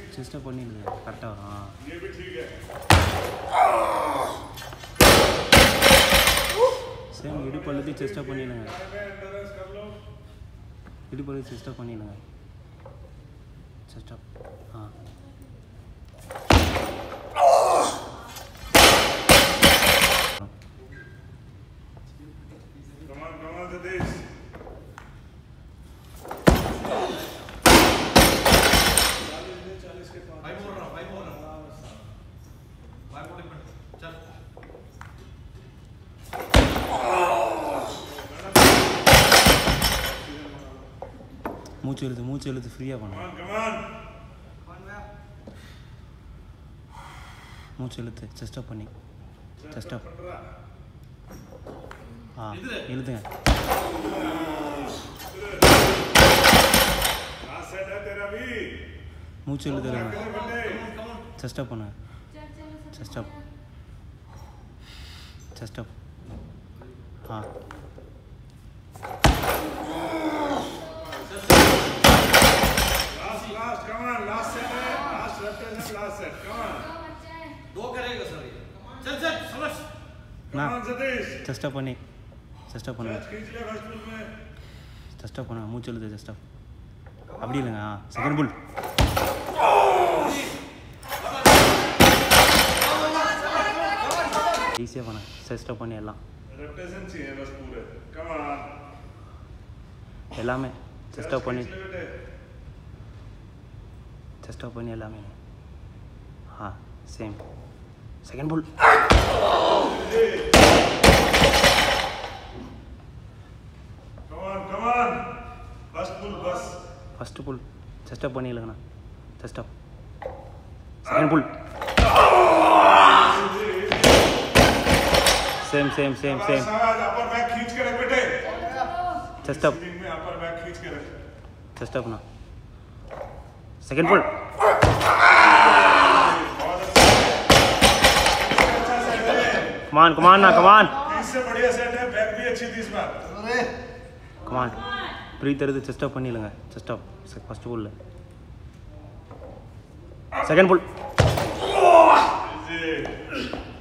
செஸ்ட்டை பண்ணிடுங்க கரெக்டாக வரும் ஆ ये भी ठीक है சேம் இடுப்பு அழுத்தி செஸ்ட்டாக பண்ணிடுங்க एंडोरेंस कर लो இடுப்பு அழுத்தி செஸ்ட்டாக பண்ணிடுங்க செஸ்ட்டாக ஆ कमान कमान सतीश भाई बोल रहा हूँ भाई बोल रहा हूँ भाई बोल एक मिनट चल மூச்சு எழுது மூச்சு எழுது ஃப்ரீயாக பண்ணு कमान कमान மூச்சு எழுத்து செஸ்ட்டாக பண்ணி செஸ்ட்டாக पंद्रह ஆ எழுதுங்க लास्ट सेट है तेरा भी மூச்சு எழுதுங்க कर बेटे செஸ்ட்டாக பண்ணு செஸ்ட்டாக செஸ்ட்டாக ஆ last last come on last set है last repetition last set come on दो करेगा सर ये चल चल समझ நான் कमान सतीश செஸ்ட்டாக பண்ணி செஸ்ட்டாக பண்ணுங்க कैच खींच ले फर्स्ट पुल में செஸ்ட்டாக பண்ண மூச்சு எழுது செஸ்ட்டாக அப்படி இல்லைங்க ஆ செகண்ட் புல் ஈஸியாக பண்ண செஸ்ட்டாக பண்ணி எல்லாம் रेपिटेशन चाहिए बस पूरे कमान எல்லாமே செஸ்ட்டாக பண்ணி खींच ले बेटे செஸ்ட்டாக பண்ணி எல்லாமே ஆ same second pull come on come on first pull बस ஃபஸ்ட்டு புல் செஸ்ட்டாக பண்ணி இல்லைங்கண்ணா செஸ்ட்டாக second pull same same same same शाबाश अपर बैक खींच के रख बेटे செஸ்ட்டாக स्विंग में अपर बैक खींच के रख செஸ்ட்டாக பண்ணா செகண்ட் புல் बहुत अच्छा सेट है कमान कमान ना कमान इससे बढ़िया सेट है बैक भी अच्छी थी इस बार கமான் ப்ரீத் எடுத்து செஸ்டாப் பண்ணிடுங்க செஸ்டாப் ஃபஸ்ட் புல்ல செகண்ட் புல் जी